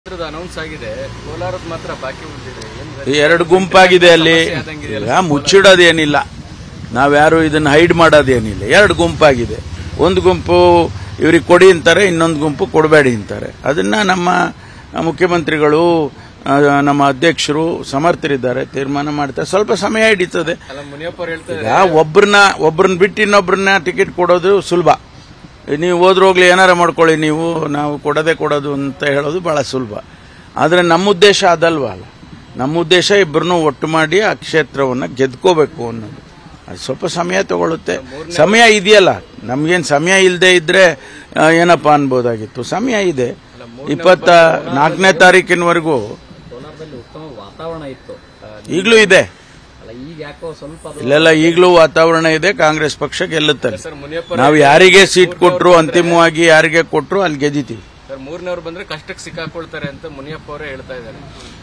ಕ್ಷೇತ್ರದ ಅನೌನ್ಸ್ ಆಗಿದೆ ಕೋಲಾರದ ಮಾತ್ರ ಬಾಕಿ ಉಳಿದಿದೆ ಏನ್ ಎರಡು ಗುಂಪಾಗಿದೆ ಅಲ್ಲಿ ಸಮಸ್ಯೆ ಆದಂಗಿದೆಯಲ್ಲ ಈಗ ಮುಚ್ಚಿಡೋದೇನಿಲ್ಲ ನಾವ್ಯಾರು ಇದನ್ನ ಹೈಡ್ ಮಾಡೋದೇನಿಲ್ಲ ಎರಡು ಗುಂಪಾಗಿದೆ ಒಂದು ಗುಂಪು ಇವ್ರಿಗೆ ಕೊಡಿ ಅಂತಾರೆ ಇನ್ನೊಂದು ಗುಂಪು ಕೊಡಬೇಡಿ ಅಂತಾರೆ ಅದನ್ನ ನಮ್ಮ ಮುಖ್ಯಮಂತ್ರಿಗಳು ಆ, ನಮ್ಮ ಅಧ್ಯಕ್ಷರು ಸಮರ್ಥರಿದ್ದಾರೆ ತೀರ್ಮಾನ ಮಾಡ್ತಾರೆ ಸ್ವಲ್ಪ ಸಮಯ ಹಿಡಿತದೆ ಅಲ್ಲ ಮುನಿಯಪ್ಪ ಅವ್ರು ಹೇಳ್ತಾ ಈಗ ಒಬ್ರನ್ನ ಒಬ್ರನ್ನ ಬಿಟ್ಟು ಇನ್ನೊಬ್ರನ್ನ ಟಿಕೆಟ್ ಕೊಡೋದು ಸುಲಭ ನೀವು ಹೋದ್ರೋಗ್ಲಿ ಏನಾರ ಮಾಡ್ಕೊಳ್ಳಿ ನೀವು ನಾವು ಕೊಡದೆ ಕೊಡೋದು ಅಂತ ಹೇಳೋದು ಬಹಳ ಸುಲಭ ಆದರೆ ನಮ್ಮ ಉದ್ದೇಶ ಅದಲ್ವ ಅಲ್ಲ ನಮ್ಮ ಉದ್ದೇಶ ಇಬ್ಬರನ್ನೂ ಒಟ್ಟು ಮಾಡಿ ಆ ಕ್ಷೇತ್ರವನ್ನು ಗೆದ್ಕೋಬೇಕು ಅನ್ನೋದು ಅದು ಸ್ವಲ್ಪ ಸಮಯ ತಗೊಳುತ್ತೆ ಸಮಯ ಇದೆಯಲ್ಲ ನಮ್ಗೇನು ಸಮಯ ಇಲ್ಲದೆ ಇದ್ರೆ ಆ, ಏನಪ್ಪ ಅನ್ಬೋದಾಗಿತ್ತು ಸಮಯ ಇದೆ ಇಪ್ಪತ್ತ ನಾಲ್ಕನೇ ತಾರೀಕಿನವರೆಗೂ ಕೋಲಾರದಲ್ಲಿ ಉತ್ತಮ ವಾತಾವರಣ ಇತ್ತು ಈಗಲೂ ಇದೆ ಅಲ್ಲ ಈಗ ಯಾಕೋ ಸ್ವಲ್ಪ ಅದು ಇಲ್ಲೆಲ್ಲ ಈಗಲೂ ವಾತಾವರಣ ಇದೆ ಕಾಂಗ್ರೆಸ್ ಪಕ್ಷ ಗೆಲ್ಲುತ್ತದೆ ಸರ್ ಮುನಿಯಪ್ಪ ನಾವು ಯಾರಿಗೆ ಸೀಟ್ ಕೊಟ್ರು ಅಂತಿಮವಾಗಿ ಯಾರಿಗೆ ಕೊಟ್ರು ಅಲ್ಲಿ ಗೆದ್ದಿತೀವಿ ಸರ್ ಮೂರನೇವ್ರು ಬಂದ್ರೆ ಕಷ್ಟಕ್ಕೆ ಸಿಕ್ಕಾಕೊಳ್ತಾರೆ ಅಂತ ಮುನಿಯಪ್ಪ ಅವರೇ ಹೇಳ್ತಾ ಇದ್ದಾರೆ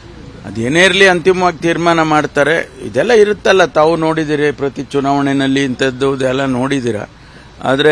ಅದೇನೇ ಇರಲಿ ಅಂತಿಮವಾಗಿ ತೀರ್ಮಾನ ಮಾಡ್ತಾರೆ ಇದೆಲ್ಲ ಇರುತ್ತಲ್ಲ ತಾವು ನೋಡಿದಿರಿ ಪ್ರತಿ ಚುನಾವಣೆಯಲ್ಲಿ ಇಂಥದ್ದು ಇದೆಲ್ಲ ನೋಡಿದಿರ ಆದರೆ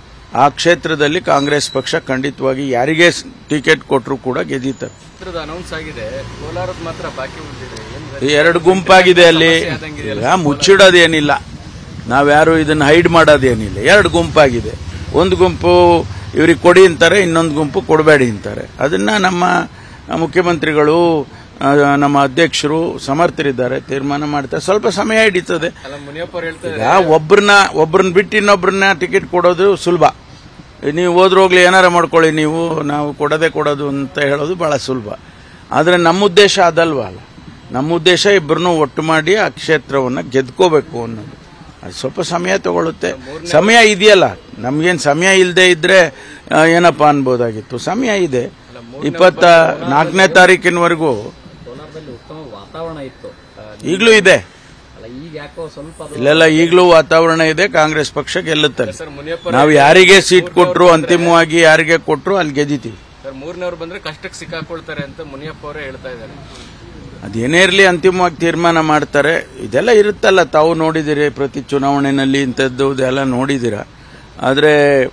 ಆ ಕ್ಷೇತ್ರದಲ್ಲಿ ಕಾಂಗ್ರೆಸ್ ಪಕ್ಷ ಖಂಡಿತವಾಗಿ ಯಾರಿಗೆ ಟಿಕೆಟ್ ಕೊಟ್ಟರು ಕೂಡ ಗೆದ್ದೀತಾರೆ ಕ್ಷೇತ್ರದ ಅನೌನ್ಸ್ ಆಗಿದೆ ಕೋಲಾರದ ಮಾತ್ರ ಬಾಕಿ ಉಳಿದಿದೆ ಏನ್ ಈ ಎರಡು ಗುಂಪಾಗಿದೆ ಅಲ್ಲಿ ಸಮಸ್ಯೆ ಆದಂಗಿದೆಯಲ್ಲ ಈಗ ಮುಚ್ಚಿಡೋದೇನಿಲ್ಲ ನಾವ್ಯಾರು ಇದನ್ನ ಹೈಡ್ ಮಾಡೋದೇನಿಲ್ಲ ಎರಡು ಗುಂಪಾಗಿದೆ ಒಂದು ಗುಂಪು ಇವ್ರಿಗೆ ಕೊಡಿ ಅಂತಾರೆ ಇನ್ನೊಂದು ಗುಂಪು ಕೊಡಬೇಡಿ ಅಂತಾರೆ ಅದನ್ನ ನಮ್ಮ ಮುಖ್ಯಮಂತ್ರಿಗಳು ಆ, ನಮ್ಮ ಅಧ್ಯಕ್ಷರು ಸಮರ್ಥರಿದ್ದಾರೆ ತೀರ್ಮಾನ ಮಾಡ್ತಾರೆ ಸ್ವಲ್ಪ ಸಮಯ ಹಿಡಿತದೆ ಅಲ್ಲ ಮುನಿಯಪ್ಪ ಅವ್ರು ಹೇಳ್ತಾ ಈಗ ಒಬ್ರನ್ನ ಒಬ್ರನ್ನ ಬಿಟ್ಟು ಇನ್ನೊಬ್ರನ್ನ ಟಿಕೆಟ್ ಕೊಡೋದು ಸುಲಭ ನೀವು ಹೋದ್ರೋಗ್ಲಿ ಏನಾರ ಮಾಡ್ಕೊಳ್ಳಿ ನೀವು ನಾವು ಕೊಡದೆ ಕೊಡೋದು ಅಂತ ಹೇಳೋದು ಬಹಳ ಸುಲಭ ಆದರೆ ನಮ್ಮ ಉದ್ದೇಶ ಅದಲ್ವ ಅಲ್ಲ ನಮ್ಮ ಉದ್ದೇಶ ಇಬ್ಬರನ್ನೂ ಒಟ್ಟು ಮಾಡಿ ಆ ಕ್ಷೇತ್ರವನ್ನು ಗೆದ್ಕೋಬೇಕು ಅನ್ನೋದು ಅದು ಸ್ವಲ್ಪ ಸಮಯ ತಗೊಳುತ್ತೆ ಸಮಯ ಇದೆಯಲ್ಲ ನಮ್ಗೇನು ಸಮಯ ಇಲ್ಲದೆ ಇದ್ರೆ ಆ, ಏನಪ್ಪ ಅನ್ಬೋದಾಗಿತ್ತು ಸಮಯ ಇದೆ ಇಪ್ಪತ್ತ ನಾಲ್ಕನೇ ತಾರೀಕಿನವರೆಗೂ ಕೋಲಾರದಲ್ಲಿ ಉತ್ತಮ ವಾತಾವರಣ ಇತ್ತು ಈಗಲೂ ಇದೆ ಅಲ್ಲ ಈಗ ಯಾಕೋ ಸ್ವಲ್ಪ ಅದು ಇಲ್ಲೆಲ್ಲ ಈಗಲೂ ವಾತಾವರಣ ಇದೆ ಕಾಂಗ್ರೆಸ್ ಪಕ್ಷ ಗೆಲ್ಲುತ್ತದೆ ಸರ್ ಮುನಿಯಪ್ಪ ನಾವು ಯಾರಿಗೆ ಸೀಟ್ ಕೊಟ್ರು ಅಂತಿಮವಾಗಿ ಯಾರಿಗೆ ಕೊಟ್ರು ಅಲ್ಲಿ ಗೆದ್ದಿತೀವಿ ಸರ್ ಮೂರನೇವ್ರು ಬಂದ್ರೆ ಕಷ್ಟಕ್ಕೆ ಸಿಕ್ಕಾಕೊಳ್ತಾರೆ ಅಂತ ಮುನಿಯಪ್ಪ ಅವರೇ ಹೇಳ್ತಾ ಇದ್ದಾರೆ ಅದೇನೇ ಇರಲಿ ಅಂತಿಮವಾಗಿ ತೀರ್ಮಾನ ಮಾಡ್ತಾರೆ ಇದೆಲ್ಲ ಇರುತ್ತಲ್ಲ ತಾವು ನೋಡಿದಿರಿ ಪ್ರತಿ ಚುನಾವಣೆಯಲ್ಲಿ ಇಂಥದ್ದು ಇದೆಲ್ಲ ನೋಡಿದಿರ ಆದರೆ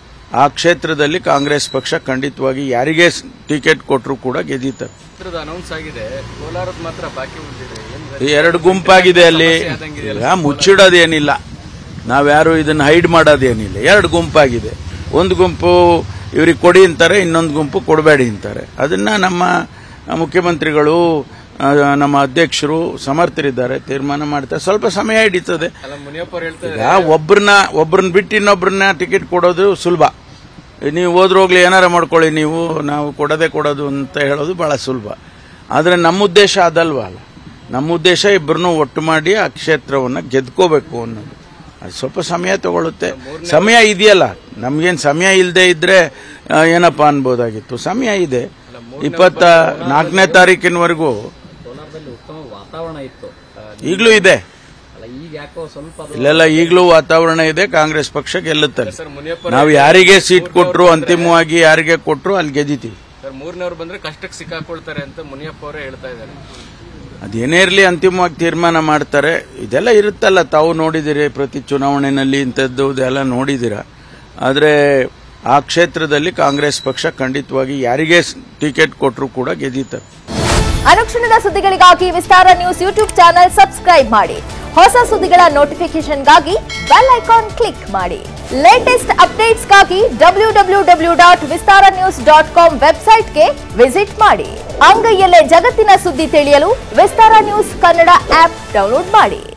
ಆ ಕ್ಷೇತ್ರದಲ್ಲಿ ಕಾಂಗ್ರೆಸ್ ಪಕ್ಷ ಖಂಡಿತವಾಗಿ ಯಾರಿಗೆ ಟಿಕೆಟ್ ಕೊಟ್ಟರು ಕೂಡ ಗೆದ್ದೀತಾರೆ ಕ್ಷೇತ್ರದ ಅನೌನ್ಸ್ ಆಗಿದೆ ಕೋಲಾರದ ಮಾತ್ರ ಬಾಕಿ ಉಳಿದಿದೆ ಏನ್ ಈ ಎರಡು ಗುಂಪಾಗಿದೆ ಅಲ್ಲಿ ಸಮಸ್ಯೆ ಆದಂಗಿದೆಯಲ್ಲ ಈಗ ಮುಚ್ಚಿಡೋದೇನಿಲ್ಲ ನಾವ್ಯಾರು ಇದನ್ನ ಹೈಡ್ ಮಾಡೋದೇನಿಲ್ಲ ಎರಡು ಗುಂಪಾಗಿದೆ ಒಂದು ಗುಂಪು ಇವ್ರಿಗೆ ಕೊಡಿ ಅಂತಾರೆ ಇನ್ನೊಂದು ಗುಂಪು ಕೊಡಬೇಡಿ ಅಂತಾರೆ ಅದನ್ನ ನಮ್ಮ ಮುಖ್ಯಮಂತ್ರಿಗಳು ಆ, ನಮ್ಮ ಅಧ್ಯಕ್ಷರು ಸಮರ್ಥರಿದ್ದಾರೆ ತೀರ್ಮಾನ ಮಾಡ್ತಾರೆ ಸ್ವಲ್ಪ ಸಮಯ ಹಿಡಿತದೆ ಅಲ್ಲ ಮುನಿಯಪ್ಪ ಅವ್ರು ಹೇಳ್ತಾ ಈಗ ಒಬ್ರನ್ನ ಒಬ್ರನ್ನ ಬಿಟ್ಟು ಇನ್ನೊಬ್ರನ್ನ ಟಿಕೆಟ್ ಕೊಡೋದು ಸುಲಭ ನೀವು ಹೋದ್ರೋಗ್ಲಿ ಏನಾರ ಮಾಡ್ಕೊಳ್ಳಿ ನೀವು ನಾವು ಕೊಡದೆ ಕೊಡೋದು ಅಂತ ಹೇಳೋದು ಬಹಳ ಸುಲಭ ಆದರೆ ನಮ್ಮ ಉದ್ದೇಶ ಅದಲ್ವ ಅಲ್ಲ ನಮ್ಮ ಉದ್ದೇಶ ಇಬ್ಬರನ್ನೂ ಒಟ್ಟು ಮಾಡಿ ಆ ಕ್ಷೇತ್ರವನ್ನು ಗೆದ್ಕೋಬೇಕು ಅನ್ನೋದು ಅದು ಸ್ವಲ್ಪ ಸಮಯ ತಗೊಳುತ್ತೆ ಸಮಯ ಇದೆಯಲ್ಲ ನಮ್ಗೇನು ಸಮಯ ಇಲ್ಲದೆ ಇದ್ರೆ ಆ, ಏನಪ್ಪ ಅನ್ಬೋದಾಗಿತ್ತು ಸಮಯ ಇದೆ ಇಪ್ಪತ್ತ ನಾಲ್ಕನೇ ತಾರೀಕಿನವರೆಗೂ ಕೋಲಾರದಲ್ಲಿ ಉತ್ತಮ ವಾತಾವರಣ ಇತ್ತು ಈಗಲೂ ಇದೆ ಅಲ್ಲ ಈಗ ಯಾಕೋ ಸ್ವಲ್ಪ ಅದು ಇಲ್ಲೆಲ್ಲ ಈಗಲೂ ವಾತಾವರಣ ಇದೆ ಕಾಂಗ್ರೆಸ್ ಪಕ್ಷ ಗೆಲ್ಲುತ್ತದೆ ಸರ್ ಮುನಿಯಪ್ಪ ನಾವು ಯಾರಿಗೆ ಸೀಟ್ ಕೊಟ್ರು ಅಂತಿಮವಾಗಿ ಯಾರಿಗೆ ಕೊಟ್ರು ಅಲ್ಲಿ ಗೆದ್ದಿತೀವಿ ಸರ್ ಮೂರನೇವ್ರು ಬಂದ್ರೆ ಕಷ್ಟಕ್ಕೆ ಸಿಕ್ಕಾಕೊಳ್ತಾರೆ ಅಂತ ಮುನಿಯಪ್ಪ ಅವರೇ ಹೇಳ್ತಾ ಇದ್ದಾರೆ ಅದೇನೇ ಇರಲಿ ಅಂತಿಮವಾಗಿ ತೀರ್ಮಾನ ಮಾಡ್ತಾರೆ ಇದೆಲ್ಲ ಇರುತ್ತಲ್ಲ ತಾವು ನೋಡಿದಿರಿ ಪ್ರತಿ ಚುನಾವಣೆಯಲ್ಲಿ ಇಂಥದ್ದು ಇದೆಲ್ಲ ನೋಡಿದಿರ ಆದರೆ ಆ ಕ್ಷೇತ್ರದಲ್ಲಿ ಕಾಂಗ್ರೆಸ್ ಪಕ್ಷ ಖಂಡಿತವಾಗಿ ಯಾರಿಗೆ ಟಿಕೆಟ್ ಕೊಟ್ಟರು ಕೂಡ ಗೆದ್ದೀತಾರೆ ಅನುಕ್ಷಣದ ಸುದ್ದಿಗಳಿಗಾಗಿ Vistara news YouTube channel subscribe ಮಾಡಿ ಹೊಸ ಸುದ್ದಿಗಳ ನೋಟಿಫಿಕೇಶನ್ಗಾಗಿ ಬೆಲ್ ಐಕಾನ್ ಕ್ಲಿಕ್ ಮಾಡಿ ಲೇಟೆಸ್ಟ್ ಅಪ್ಡೇಟ್ಸ್ಗಾಗಿ W W W dot Vistara news dot com ವೆಬ್ಸೈಟ್ಗೆ ವಿಸಿಟ್ ಮಾಡಿ ಅಂಗೈಯಲ್ಲೇ ಜಗತ್ತಿನ ಸುದ್ದಿ ತಿಳಿಯಲು Vistara news Kannada app download ಮಾಡಿ